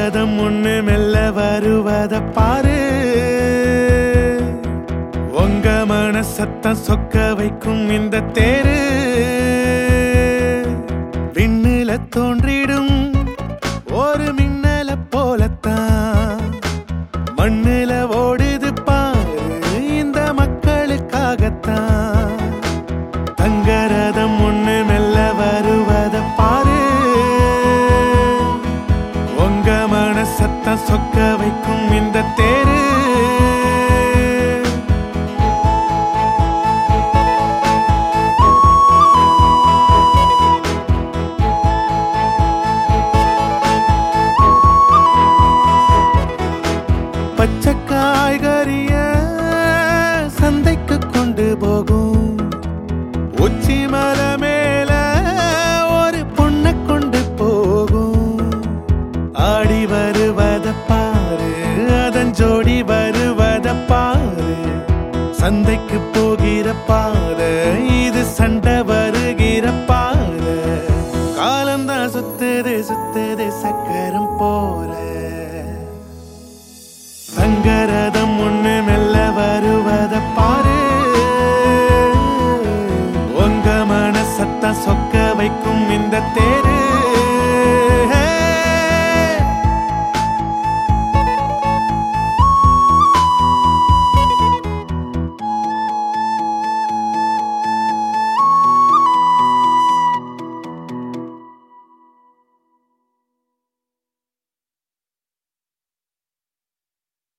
தங்கரதம் ஒண்ணு மெல்ல வருவத பாரு உங்க மனசத்தம் சொக்க வைக்கும் இந்த தேரு விண்ணுல தோன்றிடும் ஒரு மின்னல போலத்தான் மண்ணுல ஓடுது பாரு இந்த மக்களுக்காகத்தான் தங்கரதம் ஒண்ணு மெல்ல வருவத பாரு உங்க மனசத்தம் சொக்க வைக்கும் இந்த தேரு பச்சை காய்கறிய சந்தைக்கு கொண்டு போகும் உச்சி மலை மேல ஒரு பொண்ணை கொண்டு போகும் ஆடி வருவத பாரு அதன் ஜோடி வருவத பாரு சந்தைக்கு போகிற பாரு இது சண்டை வருகிற பாரு காலந்தான் சுத்துது சுத்துது சக்கரம் போல தங்கரத